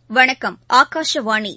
வணக்கம் ஆகாஷவாணி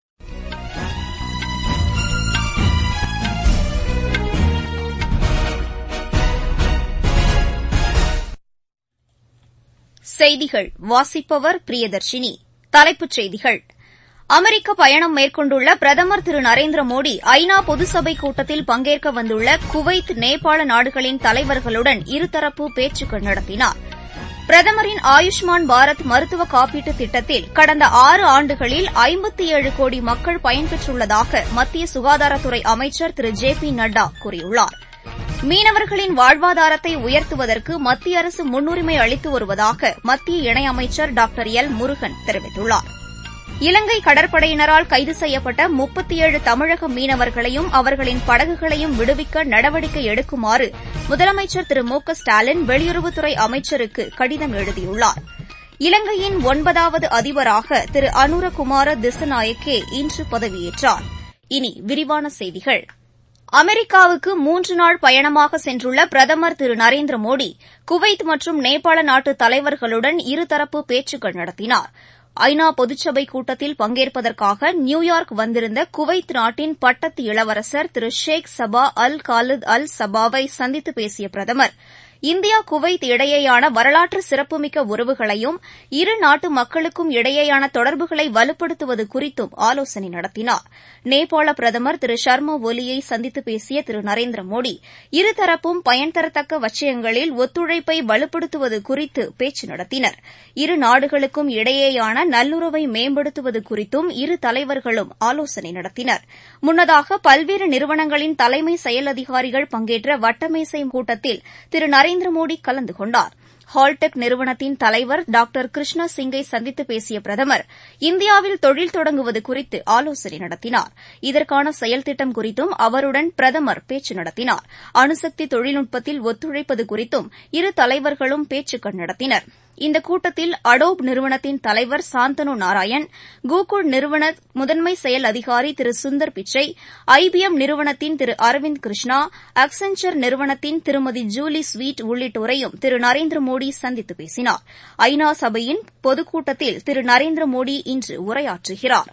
செய்திகள் வாசிப்பவர் பிரியதர்ஷினி தலைப்புச் செய்திகள் அமெரிக்க பயணம் மேற்கொண்டுள்ள பிரதமர் திரு நரேந்திர மோடி ஐநா பொதுசபை கூட்டத்தில் பங்கேற்க வந்துள்ள குவைத் நேபாள நாடுகளின் தலைவர்களுடன் இருதரப்பு பேச்சுக்கள் நடத்தினார் பிரதமரின் ஆயுஷ்மான் பாரத் மருத்துவ காப்பீட்டுத் திட்டத்தில் கடந்த ஆறு ஆண்டுகளில் ஐம்பத்தி ஏழு கோடி மக்கள் பயன்பெற்றுள்ளதாக மத்திய சுகாதாரத்துறை அமைச்சர் திரு ஜே பி நட்டா கூறியுள்ளார் மீனவர்களின் வாழ்வாதாரத்தை உயர்த்துவதற்கு மத்திய அரசு முன்னுரிமை அளித்து வருவதாக மத்திய இணையமைச்சர் டாக்டர் எல் முருகன் தெரிவித்துள்ளார் இலங்கை கடற்படையினரால் கைது செய்யப்பட்ட முப்பத்தி ஏழு தமிழக மீனவர்களையும் அவர்களின் படகுகளையும் விடுவிக்க நடவடிக்கை எடுக்குமாறு முதலமைச்சர் திரு மு க ஸ்டாலின் வெளியுறவுத்துறை அமைச்சருக்கு கடிதம் எழுதியுள்ளார் இலங்கையின் ஒன்பதாவது அதிபராக திரு அனுரகுமார திசநாயக்கே இன்று பதவியேற்றார் இனி விரிவான செய்திகள் அமெரிக்காவுக்கு மூன்று நாள் பயணமாக சென்றுள்ள பிரதமர் திரு நரேந்திர மோடி குவைத் மற்றும் நேபாள நாட்டு தலைவர்களுடன் இருதரப்பு பேச்சுக்கள் நடத்தினார் ஐநா பொதுச்சபை கூட்டத்தில் பங்கேற்பதற்காக நியூயார்க் வந்திருந்த குவைத் நாட்டின் பட்டத்து இளவரசர் திரு ஷேக் சபா அல் காலித் அல் சபாவை சந்தித்து பேசிய பிரதமர் இந்தியா குவைத் இடையேயான வரலாற்று சிறப்புமிக்க உறவுகளையும் இரு நாட்டு மக்களுக்கும் இடையேயான தொடர்புகளை வலுப்படுத்துவது குறித்தும் ஆலோசனை நடத்தினார் நேபாள பிரதமர் திரு ஷர்மா ஒலியை சந்தித்து பேசிய திரு நரேந்திர மோடி இருதரப்பும் பயன் தரத்தக்க விஷயங்களில் ஒத்துழைப்பை வலுப்படுத்துவது குறித்து பேச்சு நடத்தினர் இரு நாடுகளுக்கும் இடையேயான நல்லுறவை மேம்படுத்துவது குறித்தும் இரு தலைவர்களும் ஆலோசனை நடத்தினர் முன்னதாக பல்வேறு நிறுவனங்களின் தலைமை செயல் அதிகாரிகள் பங்கேற்ற வட்டமேசை கூட்டத்தில் திரு நரேந்திர மோடி கலந்து கொண்டார் ஹால்டெக் நிறுவனத்தின் தலைவர் டாக்டர் கிருஷ்ணா சிங்கை சந்தித்து பேசிய பிரதமர் இந்தியாவில் தொழில் தொடங்குவது குறித்து ஆலோசனை நடத்தினார் இதற்கான செயல் திட்டம் குறித்தும் அவருடன் பிரதமர் பேச்சு நடத்தினார் அணுசக்தி தொழில்நுட்பத்தில் ஒத்துழைப்பது குறித்தும் இரு தலைவர்களும் பேச்சுக்கள் நடத்தினர் இந்த கூட்டத்தில் அடோப் நிறுவனத்தின் தலைவர் சாந்தனு நாராயண் கூகுள் நிறுவன முதன்மை செயல் அதிகாரி திரு சுந்தர் பிச்சை ஐபிஎம் நிறுவனத்தின் திரு அரவிந்த் கிருஷ்ணா அக்சென்சர் நிறுவனத்தின் திருமதி ஜூலி ஸ்வீட் உள்ளிட்டோரையும் திரு நரேந்திர மோடி சந்தித்து பேசினார் ஐநா சபையின் பொதுக்கூட்டத்தில் திரு நரேந்திர மோடி இன்று உரையாற்றுகிறாா்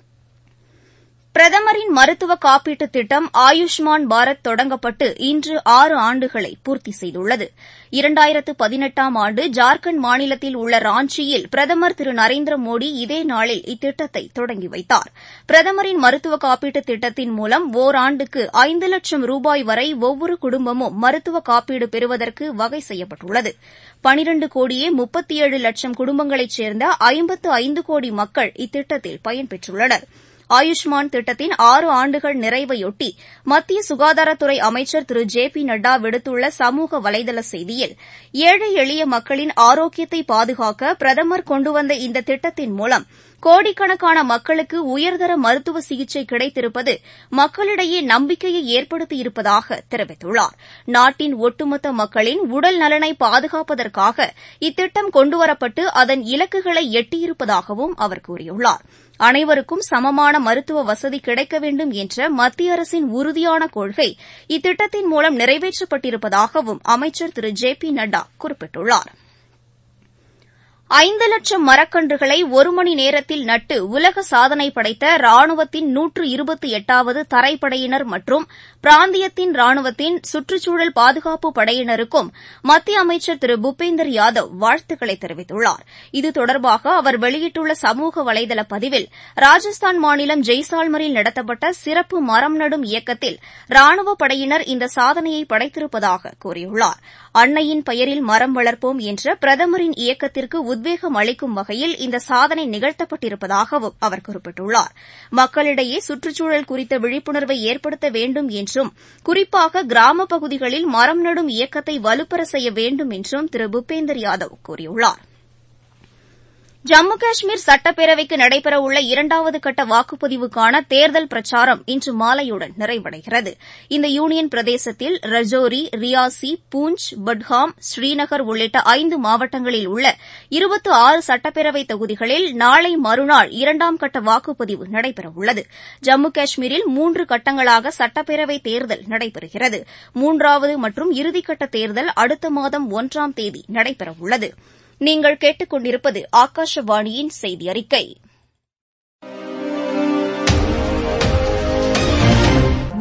பிரதமரின் மருத்துவ காப்பீட்டுத் திட்டம் ஆயுஷ்மான் பாரத் தொடங்கப்பட்டு இன்று ஆறு ஆண்டுகளை பூர்த்தி செய்துள்ளது இரண்டாயிரத்து பதினெட்டாம் ஆண்டு ஜார்க்கண்ட் மாநிலத்தில் உள்ள ராஞ்சியில் பிரதமர் திரு நரேந்திர மோடி இதே நாளில் இத்திட்டத்தை தொடங்கி வைத்தார் பிரதமரின் மருத்துவ காப்பீட்டுத் திட்டத்தின் மூலம் ஒராண்டுக்கு ஐந்து லட்சம் ரூபாய் வரை ஒவ்வொரு குடும்பமும் மருத்துவ காப்பீடு பெறுவதற்கு வகை செய்யப்பட்டுள்ளது பனிரண்டு கோடியே முப்பத்தி ஏழு லட்சம் குடும்பங்களைச் சேர்ந்த ஐம்பத்து ஐந்து கோடி மக்கள் இத்திட்டத்தில் பயன்பெற்றுள்ளனா் ஆயுஷ்மான் திட்டத்தின் ஆறு ஆண்டுகள் நிறைவையொட்டி மத்திய சுகாதாரத்துறை அமைச்சர் திரு ஜே பி நட்டா விடுத்துள்ள சமூக வலைதள செய்தியில் ஏழை எளிய மக்களின் ஆரோக்கியத்தை பாதுகாக்க பிரதமர் கொண்டுவந்த இந்த திட்டத்தின் மூலம் கோடிக்கணக்கான மக்களுக்கு உயர்தர மருத்துவ சிகிச்சை கிடைத்திருப்பது மக்களிடையே நம்பிக்கையை ஏற்படுத்தியிருப்பதாக தெரிவித்துள்ளார் நாட்டின் ஒட்டுமொத்த மக்களின் உடல் நலனை பாதுகாப்பதற்காக இத்திட்டம் கொண்டுவரப்பட்டு அதன் இலக்குகளை எட்டியிருப்பதாகவும் அவர் கூறியுள்ளார் அனைவருக்கும் சமமான மருத்துவ வசதி கிடைக்க வேண்டும் என்ற மத்திய அரசின் உறுதியான கொள்கை இத்திட்டத்தின் மூலம் நிறைவேற்றப்பட்டிருப்பதாகவும் அமைச்சர் திரு ஜே பி நட்டா குறிப்பிட்டுள்ளாா் ஐந்து லட்சம் மரக்கன்றுகளை ஒரு மணி நேரத்தில் நட்டு உலக சாதனை படைத்த ராணுவத்தின் நூற்று இருபத்தி எட்டாவது தரைப்படையினர் மற்றும் பிராந்தியத்தின் ராணுவத்தின் சுற்றுச்சூழல் பாதுகாப்பு படையினருக்கும் மத்திய அமைச்சர் திரு பூபேந்தர் யாதவ் வாழ்த்துக்களை தெரிவித்துள்ளார் இது தொடர்பாக அவர் வெளியிட்டுள்ள சமூக வலைதள பதிவில் ராஜஸ்தான் மாநிலம் ஜெய்சால்மரில் நடத்தப்பட்ட சிறப்பு மரம் நடும் இயக்கத்தில் ராணுவ படையினர் இந்த சாதனையை படைத்திருப்பதாக கூறியுள்ளார் அன்னையின் பெயரில் மரம் வளர்ப்போம் என்ற பிரதமரின் இயக்கத்திற்கு உத்வேகம் அளிக்கும் வகையில் இந்த சாதனை நிகழ்த்தப்பட்டிருப்பதாகவும் அவர் குறிப்பிட்டுள்ளார் மக்களிடையே சுற்றுச்சூழல் குறித்த விழிப்புணர்வை ஏற்படுத்த வேண்டும் என்றும் குறிப்பாக கிராமப் பகுதிகளில் மரம் நடும் இயக்கத்தை வலுப்பெற செய்ய வேண்டும் என்றும் திரு பூபேந்தர் யாதவ் கூறியுள்ளாா் ஜம்மு காஷ்மீர் சட்டப்பேரவைக்கு நடைபெறவுள்ள இரண்டாவது கட்ட வாக்குப்பதிவுக்கான தேர்தல் பிரச்சாரம் இன்று மாலையுடன் நிறைவடைகிறது இந்த யூனியன் பிரதேசத்தில் ரஜோரி ரியாசி பூஞ்ச் பட்காம் ஸ்ரீநகர் உள்ளிட்ட ஐந்து மாவட்டங்களில் உள்ள இருபத்து ஆறு சட்டப்பேரவை தொகுதிகளில் நாளை மறுநாள் இரண்டாம் கட்ட வாக்குப்பதிவு நடைபெறவுள்ளது ஜம்மு காஷ்மீரில் மூன்று கட்டங்களாக சட்டப்பேரவை தேர்தல் நடைபெறுகிறது மூன்றாவது மற்றும் இறுதிக்கட்ட தேர்தல் அடுத்த மாதம் ஒன்றாம் தேதி நடைபெறவுள்ளது நீங்கள் கேட்டுக் கொண்டிருப்பது ஆகாஷவாணியின் செய்தி அறிக்கை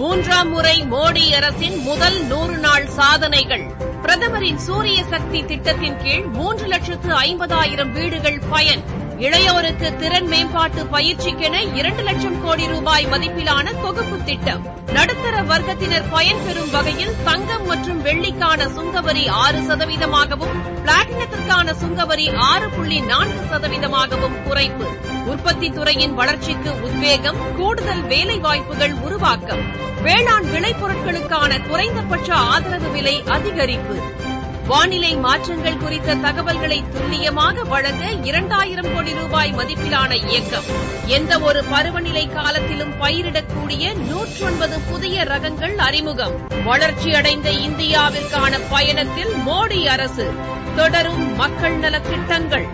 மூன்றாம் முறை மோடி அரசின் முதல் நூறு நாள் சாதனைகள் பிரதமரின் சூரிய சக்தி திட்டத்தின் கீழ் மூன்று லட்சத்து ஐம்பதாயிரம் வீடுகள் பயன் இளையோருக்கு திறன் மேம்பாட்டு பயிற்சிக்கென இரண்டு லட்சம் கோடி ரூபாய் மதிப்பிலான தொகுப்பு திட்டம் நடுத்தர வர்க்கத்தினர் பயன்பெறும் வகையில் தங்கம் மற்றும் வெள்ளிக்கான சுங்கவரி ஆறு சதவீதமாகவும் பிளாட்டினத்திற்கான சுங்கவரி ஆறு புள்ளி நான்கு சதவீதமாகவும் குறைப்பு உற்பத்தி துறையின் வளர்ச்சிக்கு உத்வேகம் கூடுதல் வேலைவாய்ப்புகள் உருவாக்கம் வேளாண் விளைபொருட்களுக்கான குறைந்தபட்ச ஆதரவு விலை அதிகரிப்பு வானிலை மாற்றங்கள் குறித்த தகவல்களை துல்லியமாக வழங்க இரண்டாயிரம் கோடி ரூபாய் மதிப்பிலான இயக்கம் எந்த ஒரு பருவநிலை காலத்திலும் பயிரிடக்கூடிய நூற்றொன்பது புதிய ரகங்கள் அறிமுகம் வளர்ச்சியடைந்த இந்தியாவிற்கான பயணத்தில் மோடி அரசு தொடரும் மக்கள் நலத் திட்டங்கள்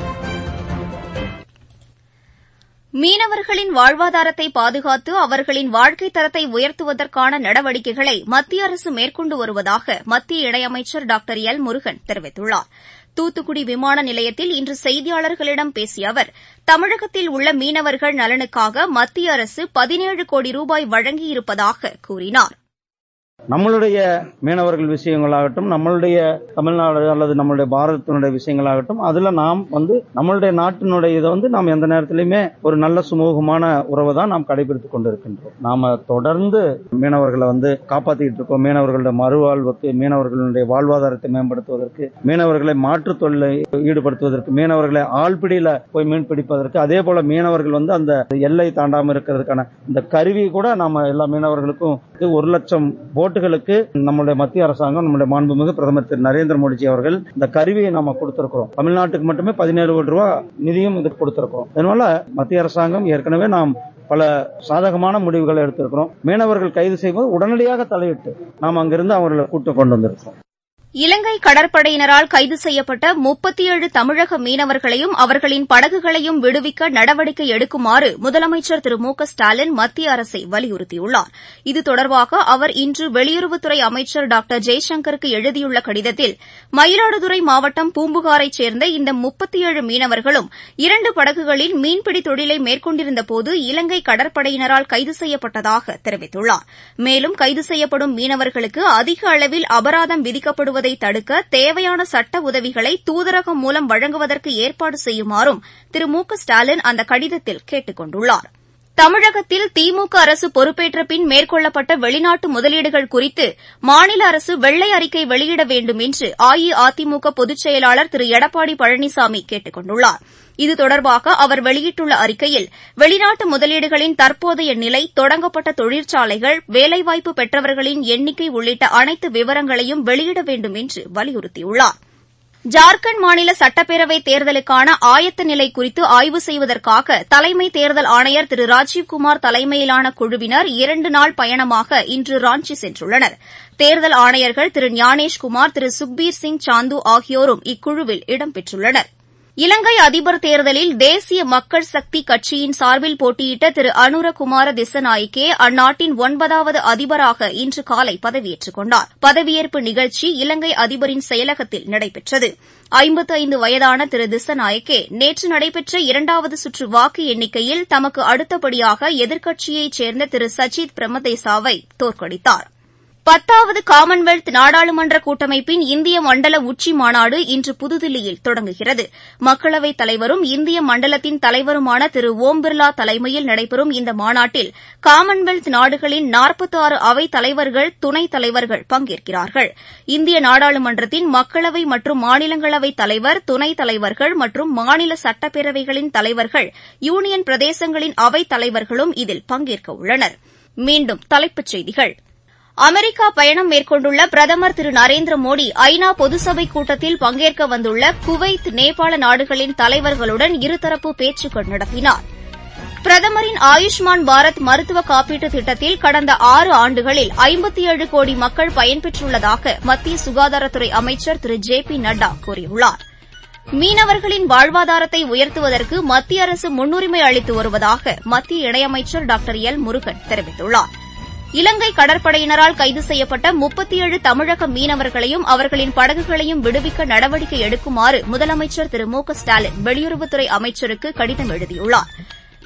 மீனவர்களின் வாழ்வாதாரத்தை பாதுகாத்து அவர்களின் வாழ்க்கைத் தரத்தை உயர்த்துவதற்கான நடவடிக்கைகளை மத்திய அரசு மேற்கொண்டு வருவதாக மத்திய இணையமைச்சர் டாக்டர் எல் முருகன் தெரிவித்துள்ளார் தூத்துக்குடி விமான நிலையத்தில் இன்று செய்தியாளர்களிடம் பேசிய அவர் தமிழகத்தில் உள்ள மீனவர்கள் நலனுக்காக மத்திய அரசு பதினேழு கோடி ரூபாய் வழங்கியிருப்பதாக கூறினார் நம்மளுடைய மீனவர்கள் விஷயங்களாகட்டும் நம்மளுடைய தமிழ்நாடு அல்லது நம்மளுடைய பாரதத்தினுடைய விஷயங்களாகட்டும் அதுல நாம் வந்து நம்மளுடைய நாட்டினுடைய இதை வந்து நாம் எந்த நேரத்திலுமே ஒரு நல்ல சுமூகமான உறவை தான் நாம் கடைபிடித்துக் கொண்டிருக்கின்றோம் நாம தொடர்ந்து மீனவர்களை வந்து காப்பாத்திட்டு இருக்கோம் மீனவர்களுடைய மறுவாழ்வுக்கு மீனவர்களுடைய வாழ்வாதாரத்தை மேம்படுத்துவதற்கு மீனவர்களை மாற்றுத் தொழிலை ஈடுபடுத்துவதற்கு மீனவர்களை ஆழ்பிடியில போய் மீன் பிடிப்பதற்கு அதே போல மீனவர்கள் வந்து அந்த எல்லை தாண்டாம இருக்கிறதுக்கான இந்த கருவி கூட நாம எல்லா மீனவர்களுக்கும் ஒரு லட்சம் போட்டுகளுக்கு நம்முடைய மத்திய அரசாங்கம் நம்முடைய மாண்புமிகு பிரதமர் திரு நரேந்திர மோடிஜி அவர்கள் இந்த கருவியை நாம கொடுத்திருக்கிறோம் தமிழ்நாட்டுக்கு மட்டுமே பதினேழு கோடி ரூபாய் நிதியும் இதுக்கு கொடுத்திருக்கிறோம் அதனால மத்திய அரசாங்கம் ஏற்கனவே நாம் பல சாதகமான முடிவுகளை எடுத்திருக்கிறோம் மீனவர்கள் கைது செய்வது உடனடியாக தலையிட்டு நாம் அங்கிருந்து அவர்களை கூட்டு கொண்டு வந்திருக்கிறோம் இலங்கை கடற்படையினரால் கைது செய்யப்பட்ட முப்பத்தி ஏழு தமிழக மீனவர்களையும் அவர்களின் படகுகளையும் விடுவிக்க நடவடிக்கை எடுக்குமாறு முதலமைச்சர் திரு மு க ஸ்டாலின் மத்திய அரசை வலியுறுத்தியுள்ளார் இது தொடர்பாக அவர் இன்று வெளியுறவுத்துறை அமைச்சர் டாக்டர் ஜெய்சங்கருக்கு எழுதியுள்ள கடிதத்தில் மயிலாடுதுறை மாவட்டம் பூம்புகாரைச் சேர்ந்த இந்த முப்பத்தி ஏழு மீனவர்களும் இரண்டு படகுகளில் மீன்பிடி தொழிலை மேற்கொண்டிருந்தபோது இலங்கை கடற்படையினரால் கைது செய்யப்பட்டதாக தெரிவித்துள்ளார் மேலும் கைது செய்யப்படும் மீனவர்களுக்கு அதிக அளவில் அபராதம் விதிக்கப்படுவது வருவதை தடுக்க தேவையான சட்ட உதவிகளை தூதரகம் மூலம் வழங்குவதற்கு ஏற்பாடு செய்யுமாறும் திரு மு க ஸ்டாலின் அந்த கடிதத்தில் கேட்டுக் கொண்டுள்ளார் தமிழகத்தில் திமுக அரசு பொறுப்பேற்ற பின் மேற்கொள்ளப்பட்ட வெளிநாட்டு முதலீடுகள் குறித்து மாநில அரசு வெள்ளை அறிக்கை வெளியிட வேண்டும் என்று அஇஅதிமுக பொதுச் செயலாளர் திரு எடப்பாடி பழனிசாமி கேட்டுக் கொண்டுள்ளார் இது தொடர்பாக அவர் வெளியிட்டுள்ள அறிக்கையில் வெளிநாட்டு முதலீடுகளின் தற்போதைய நிலை தொடங்கப்பட்ட தொழிற்சாலைகள் வேலைவாய்ப்பு பெற்றவர்களின் எண்ணிக்கை உள்ளிட்ட அனைத்து விவரங்களையும் வெளியிட வேண்டும் என்று வலியுறுத்தியுள்ளார் ஜார்க்கண்ட் மாநில சட்டப்பேரவைத் தேர்தலுக்கான ஆயத்த நிலை குறித்து ஆய்வு செய்வதற்காக தலைமை தேர்தல் ஆணையர் திரு ராஜீவ்குமார் தலைமையிலான குழுவினர் இரண்டு நாள் பயணமாக இன்று ராஞ்சி சென்றுள்ளனர் தேர்தல் ஆணையர்கள் திரு ஞானேஷ்குமார் திரு சுக்பீர் சிங் சாந்து ஆகியோரும் இக்குழுவில் இடம்பெற்றுள்ளனா் இலங்கை அதிபர் தேர்தலில் தேசிய மக்கள் சக்தி கட்சியின் சார்பில் போட்டியிட்ட திரு அனுரகுமார திசநாயக்கே அந்நாட்டின் ஒன்பதாவது அதிபராக இன்று காலை பதவியேற்றுக் கொண்டார் பதவியேற்பு நிகழ்ச்சி இலங்கை அதிபரின் செயலகத்தில் நடைபெற்றது ஐம்பத்து ஐந்து வயதான திரு திசநாயக்கே நேற்று நடைபெற்ற இரண்டாவது சுற்று வாக்கு எண்ணிக்கையில் தமக்கு அடுத்தபடியாக எதிர்க்கட்சியைச் சேர்ந்த திரு சஜித் பிரேமதாசாவை தோற்கடித்தாா் பத்தாவது காமன்வெல்த் நாடாளுமன்ற கூட்டமைப்பின் இந்திய மண்டல உச்சி மாநாடு இன்று புதுதில்லியில் தொடங்குகிறது மக்களவைத் தலைவரும் இந்திய மண்டலத்தின் தலைவருமான திரு ஓம் பிர்லா தலைமையில் நடைபெறும் இந்த மாநாட்டில் காமன்வெல்த் நாடுகளின் நாற்பத்தாறு அவைத் தலைவர்கள் துணைத் தலைவர்கள் பங்கேற்கிறார்கள் இந்திய நாடாளுமன்றத்தின் மக்களவை மற்றும் மாநிலங்களவைத் தலைவர் துணைத் தலைவர்கள் மற்றும் மாநில சட்டப்பேரவைகளின் தலைவர்கள் யூனியன் பிரதேசங்களின் அவைத் தலைவர்களும் இதில் பங்கேற்க உள்ளனர் மீண்டும் தலைப்புச் செய்திகள் அமெரிக்கா பயணம் மேற்கொண்டுள்ள பிரதமர் திரு நரேந்திர மோடி ஐநா பொதுசபை கூட்டத்தில் பங்கேற்க வந்துள்ள குவைத் நேபாள நாடுகளின் தலைவர்களுடன் இருதரப்பு பேச்சுக்கள் நடத்தினார் பிரதமரின் ஆயுஷ்மான் பாரத் மருத்துவ காப்பீட்டுத் திட்டத்தில் கடந்த ஆறு ஆண்டுகளில் ஐம்பத்தி ஏழு கோடி மக்கள் பயன்பெற்றுள்ளதாக மத்திய சுகாதாரத்துறை அமைச்சர் திரு ஜே பி நட்டா கூறியுள்ளார் மீனவர்களின் வாழ்வாதாரத்தை உயர்த்துவதற்கு மத்திய அரசு முன்னுரிமை அளித்து வருவதாக மத்திய இணையமைச்சர் டாக்டர் எல் முருகன் தெரிவித்துள்ளாா் இலங்கை கடற்படையினரால் கைது செய்யப்பட்ட முப்பத்தி ஏழு தமிழக மீனவர்களையும் அவர்களின் படகுகளையும் விடுவிக்க நடவடிக்கை எடுக்குமாறு முதலமைச்சர் திரு மு க ஸ்டாலின் வெளியுறவுத்துறை அமைச்சருக்கு கடிதம் எழுதியுள்ளார்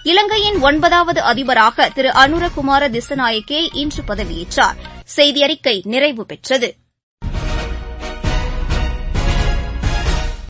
இலங்கையின் ஒன்பதாவது அதிபராக திரு அனுரகுமார திசநாயக்கே இன்று பதவியேற்றார் செய்தியறிக்கை நிறைவு பெற்றது